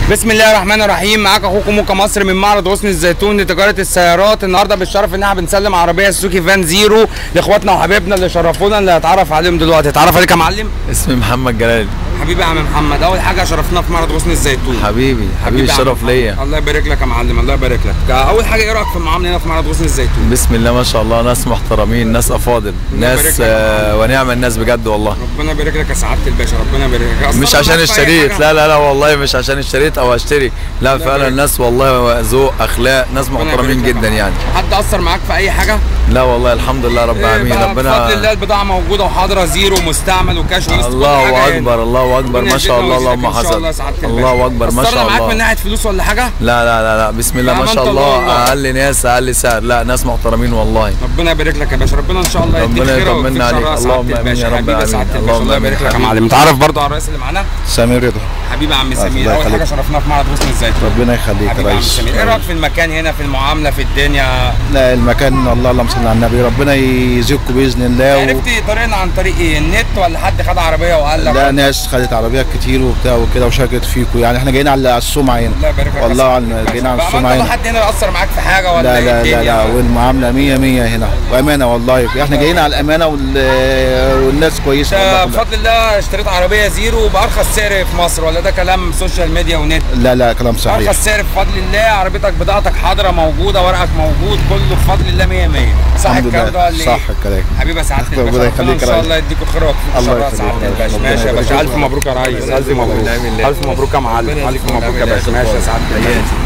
بسم الله الرحمن الرحيم معاك اخوكم موكا مصر من معرض غصن الزيتون لتجاره السيارات النهارده بالشرف ان احنا بنسلم عربيه سوزوكي فان زيرو لاخواتنا وحبايبنا اللي شرفونا اللي هتعرف عليهم دلوقتي اتعرف عليك يا معلم اسمي محمد جلال حبيبي يا عم محمد اول حاجه شرفنا في معرض غصن الزيتون حبيبي حبيبي يا عم الشرف محمد. ليا الله يبارك لك يا معلم الله يبارك لك اول حاجه ايه رايك في المعامله هنا في معرض غصن الزيتون بسم الله ما شاء الله ناس محترمين ناس افاضل يبارك ناس لك يا آه ونعم الناس بجد والله ربنا يبارك لك يا سعاده الباشا ربنا يبارك لك أصل مش أنا عشان معاك في أي اشتريت حاجة. لا لا لا والله مش عشان اشتريت او اشتري لا يبارك فعلا لك. ناس والله ذوق اخلاق ناس ربنا محترمين يبارك لك جدا يا يعني معلم. حد اثر معاك في اي حاجه لا والله الحمد لله رب إيه العالمين بقى بفضل الله ربنا البضاعه موجوده وحاضره زيرو مستعمل وكاش ويست كل حاجة الله هنا. اكبر الله اكبر ربنا ما شاء يزيدنا الله ويزيدك اللهم إن شاء الله يا حسن سعادة الباشا. الله اكبر ما قصرنا شاء معاك من الله ناحيه فلوس ولا حاجه لا لا لا لا بسم الله ما بأمانة شاء الله الله والله. اقل ناس اقل سعر لا ناس محترمين والله ربنا يبارك لك يا باشا ربنا ان شاء الله يديك ربنا خير ويكفيك يطمنا شر عليك. سعادة اللهم آمين الباشا. يا رب حبيبي يا سعادة العالمين. الباشا. الله اللهم يبارك آمين لك يا حبيبي. معلم متعرف برضه على الرئيس اللي معانا سمير رضا حبيبي يا عم سمير الله اول حاجه يخليك. شرفنا في معرض غصن الزيتون ربنا يخليك حبيبي يا يا عم ريس سمير ايه رايك في المكان هنا في المعامله في الدنيا لا المكان الله اللهم صل على النبي ربنا يزيدكم باذن الله و... عرفتي طريقنا عن طريق ايه النت ولا حد خد عربيه وقال لك لا ناس خدت عربيات كتير وبتاع وكده وشاركت فيكم يعني احنا جايين على السمعه هنا الله يبارك لك يا والله سعادة على الباشا. جايين على بأمانة السمعه الله هنا حد هنا اثر معاك في حاجه ولا لا ايه لا لا الدنيا؟ لا والمعامله 100 100 هنا وامانه والله احنا جايين على الامانه وال... والناس كويسه انت والله كلها. بفضل الله اشتريت عربيه زيرو بارخص سعر في مصر ولا ده كلام سوشيال ميديا ونت لا لا كلام صحيح ارخص سعر بفضل الله عربيتك بضاعتك حاضره موجوده ورقك موجود كله بفضل الله 100 100 صح الحمد الكلام ده لله ولا صح ايه؟ الكلام حبيبي يا سعاده ربنا الباشا ربنا يخليك ان يا شاء ريس. الله يديك الخير ويكفيك الله شر يا يخليك سعاده يا ريس. الباشا ربنا ماشي يا يبارك باشا فيك. الف مبروك يا ريس الف مبروك الف مبروك يا معلم الف مبروك يا سعاده الباشا ماشي يا سعاده الباشا